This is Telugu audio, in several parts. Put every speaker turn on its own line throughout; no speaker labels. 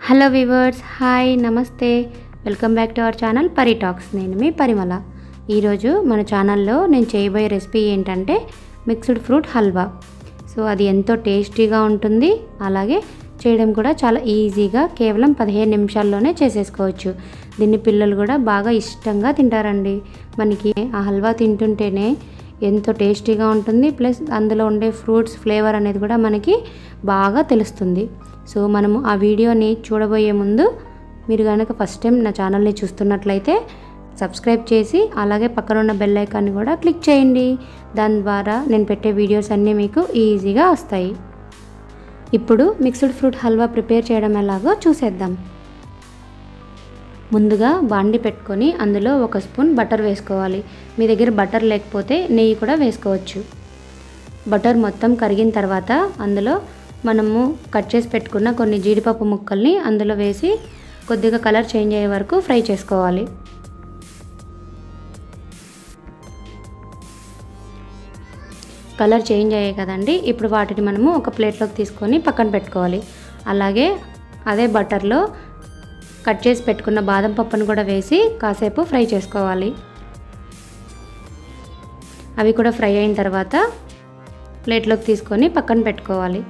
హలో వివర్స్ హాయ్ నమస్తే welcome back to our channel Pari talks నేను మీ పరిమళ ఈరోజు మన ఛానల్లో నేను చేయబోయే రెసిపీ ఏంటంటే మిక్స్డ్ ఫ్రూట్ హల్వా సో అది ఎంతో టేస్టీగా ఉంటుంది అలాగే చేయడం కూడా చాలా ఈజీగా కేవలం పదిహేను నిమిషాల్లోనే చేసేసుకోవచ్చు దీన్ని పిల్లలు కూడా బాగా ఇష్టంగా తింటారండి మనకి ఆ హల్వా తింటుంటేనే ఎంతో టేస్టీగా ఉంటుంది ప్లస్ అందులో ఉండే ఫ్రూట్స్ ఫ్లేవర్ అనేది కూడా మనకి బాగా తెలుస్తుంది సో మనము ఆ వీడియోని చూడబోయే ముందు మీరు కనుక ఫస్ట్ టైం నా ఛానల్ని చూస్తున్నట్లయితే సబ్స్క్రైబ్ చేసి అలాగే పక్కన ఉన్న బెల్ ఐకాన్ని కూడా క్లిక్ చేయండి దాని ద్వారా నేను పెట్టే వీడియోస్ అన్నీ మీకు ఈజీగా వస్తాయి ఇప్పుడు మిక్స్డ్ ఫ్రూట్ హల్వా ప్రిపేర్ చేయడం ఎలాగో చూసేద్దాం ముందుగా బాండి పెట్టుకొని అందులో ఒక స్పూన్ బటర్ వేసుకోవాలి మీ దగ్గర బటర్ లేకపోతే నెయ్యి కూడా వేసుకోవచ్చు బటర్ మొత్తం కరిగిన తర్వాత అందులో మనము కట్ చేసి పెట్టుకున్న కొన్ని జీడిపప్పు ముక్కల్ని అందులో వేసి కొద్దిగా కలర్ చేంజ్ అయ్యే వరకు ఫ్రై చేసుకోవాలి కలర్ చేంజ్ అయ్యాయి కదండి ఇప్పుడు వాటిని మనము ఒక ప్లేట్లోకి తీసుకొని పక్కన పెట్టుకోవాలి అలాగే అదే బటర్లో కట్ చేసి పెట్టుకున్న బాదం పప్పును కూడా వేసి కాసేపు ఫ్రై చేసుకోవాలి అవి కూడా ఫ్రై అయిన తర్వాత ప్లేట్లోకి తీసుకొని పక్కన పెట్టుకోవాలి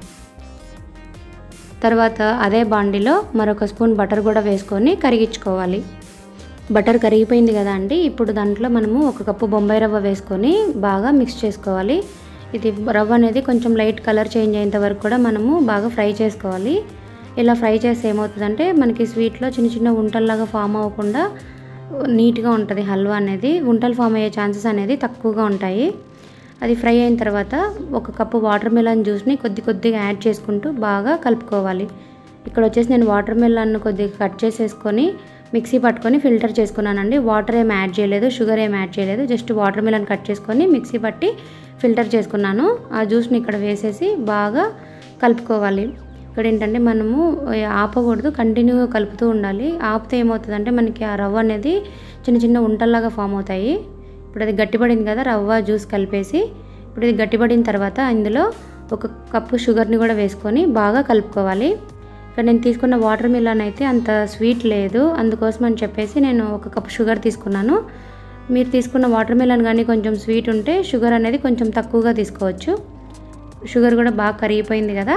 తర్వాత అదే బాండిలో మరొక స్పూన్ బటర్ కూడా వేసుకొని కరిగించుకోవాలి బటర్ కరిగిపోయింది కదా అండి ఇప్పుడు దాంట్లో మనము ఒక కప్పు బొంబాయి రవ్వ వేసుకొని బాగా మిక్స్ చేసుకోవాలి ఇది రవ్వ అనేది కొంచెం లైట్ కలర్ చేంజ్ అయ్యేంత వరకు కూడా మనము బాగా ఫ్రై చేసుకోవాలి ఇలా ఫ్రై చేస్తే ఏమవుతుందంటే మనకి స్వీట్లో చిన్న చిన్న ఉంటల్లాగా ఫామ్ అవ్వకుండా నీట్గా ఉంటుంది హల్వా అనేది ఉంటలు ఫామ్ అయ్యే ఛాన్సెస్ అనేది తక్కువగా ఉంటాయి అది ఫ్రై అయిన తర్వాత ఒక కప్పు వాటర్ మిలన్ జ్యూస్ని కొద్ది కొద్దిగా యాడ్ చేసుకుంటూ బాగా కలుపుకోవాలి ఇక్కడ వచ్చేసి నేను వాటర్ మిలన్ కొద్దిగా కట్ చేసేసుకొని మిక్సీ పట్టుకొని ఫిల్టర్ చేసుకున్నానండి వాటర్ ఏం యాడ్ చేయలేదు షుగర్ ఏం యాడ్ చేయలేదు జస్ట్ వాటర్ మిలన్ కట్ చేసుకొని మిక్సీ పట్టి ఫిల్టర్ చేసుకున్నాను ఆ జ్యూస్ని ఇక్కడ వేసేసి బాగా కలుపుకోవాలి ఇక్కడ ఏంటంటే మనము ఆపకూడదు కంటిన్యూగా కలుపుతూ ఉండాలి ఆపితే ఏమవుతుందంటే మనకి ఆ రవ్వ అనేది చిన్న చిన్న ఉంటల్లాగా ఫామ్ అవుతాయి ఇప్పుడు అది గట్టిపడింది కదా రవ్వ జ్యూస్ కలిపేసి ఇప్పుడు ఇది గట్టిపడిన తర్వాత ఇందులో ఒక కప్పు షుగర్ని కూడా వేసుకొని బాగా కలుపుకోవాలి ఇక్కడ నేను తీసుకున్న వాటర్ మిలన్ అయితే అంత స్వీట్ లేదు అందుకోసం అని చెప్పేసి నేను ఒక కప్పు షుగర్ తీసుకున్నాను మీరు తీసుకున్న వాటర్ మిలన్ కానీ కొంచెం స్వీట్ ఉంటే షుగర్ అనేది కొంచెం తక్కువగా తీసుకోవచ్చు షుగర్ కూడా బాగా కరిగిపోయింది కదా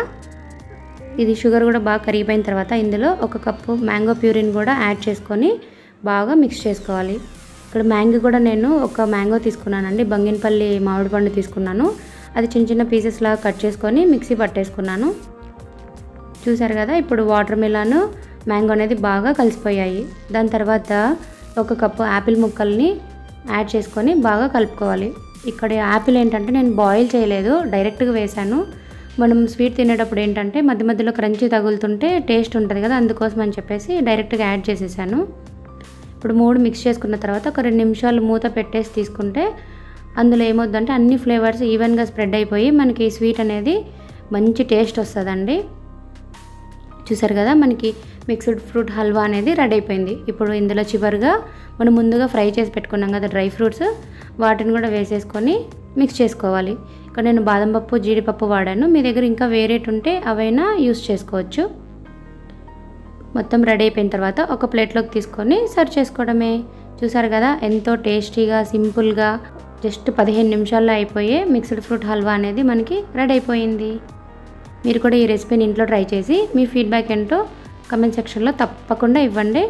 ఇది షుగర్ కూడా బాగా కరిగిపోయిన తర్వాత ఇందులో ఒక కప్పు మ్యాంగో ప్యూరిన్ కూడా యాడ్ చేసుకొని బాగా మిక్స్ చేసుకోవాలి ఇక్కడ మ్యాంగో కూడా నేను ఒక మ్యాంగో తీసుకున్నానండి బంగినపల్లి మామిడి పండు తీసుకున్నాను అది చిన్న చిన్న పీసెస్ లాగా కట్ చేసుకొని మిక్సీ పట్టేసుకున్నాను చూసారు కదా ఇప్పుడు వాటర్ మిలాన్ మ్యాంగో అనేది బాగా కలిసిపోయాయి దాని తర్వాత ఒక కప్పు యాపిల్ ముక్కల్ని యాడ్ చేసుకొని బాగా కలుపుకోవాలి ఇక్కడ యాపిల్ ఏంటంటే నేను బాయిల్ చేయలేదు డైరెక్ట్గా వేశాను మనం స్వీట్ తినేటప్పుడు ఏంటంటే మధ్య మధ్యలో క్రంచీ తగులుతుంటే టేస్ట్ ఉంటుంది కదా అందుకోసం అని చెప్పేసి డైరెక్ట్గా యాడ్ చేసేసాను ఇప్పుడు మూడు మిక్స్ చేసుకున్న తర్వాత ఒక రెండు నిమిషాలు మూత పెట్టేసి తీసుకుంటే అందులో ఏమవుద్దంటే అన్ని ఫ్లేవర్స్ ఈవెన్గా స్ప్రెడ్ అయిపోయి మనకి స్వీట్ అనేది మంచి టేస్ట్ వస్తుందండి చూసారు కదా మనకి మిక్స్డ్ ఫ్రూట్ హల్వా అనేది రెడీ అయిపోయింది ఇప్పుడు ఇందులో చివరిగా మనం ముందుగా ఫ్రై చేసి పెట్టుకున్నాం కదా డ్రై ఫ్రూట్స్ వాటిని కూడా వేసేసుకొని మిక్స్ చేసుకోవాలి ఇక్కడ నేను బాదం పప్పు జీడిపప్పు వాడాను మీ దగ్గర ఇంకా వేరేట్ ఉంటే అవైనా యూస్ చేసుకోవచ్చు మొత్తం రెడీ అయిపోయిన తర్వాత ఒక ప్లేట్లోకి తీసుకొని సర్వ్ చేసుకోవడమే చూసారు కదా ఎంతో టేస్టీగా సింపుల్గా జస్ట్ పదిహేను నిమిషాల్లో అయిపోయే మిక్స్డ్ ఫ్రూట్ హల్వా అనేది మనకి రెడీ అయిపోయింది మీరు కూడా ఈ రెసిపీని ఇంట్లో ట్రై చేసి మీ ఫీడ్బ్యాక్ ఏంటో కమెంట్ సెక్షన్లో తప్పకుండా ఇవ్వండి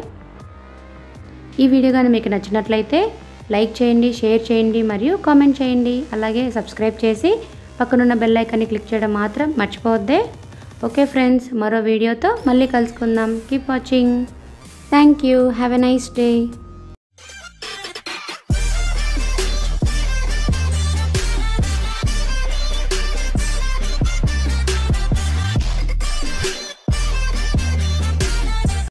ఈ వీడియో కానీ మీకు నచ్చినట్లయితే లైక్ చేయండి షేర్ చేయండి మరియు కామెంట్ చేయండి అలాగే సబ్స్క్రైబ్ చేసి పక్కనున్న బెల్ ఐకాన్ని క్లిక్ చేయడం మాత్రం మర్చిపోవద్దే ఓకే ఫ్రెండ్స్ మరో వీడియోతో మళ్ళీ కలుసుకుందాం keep watching thank you have a nice day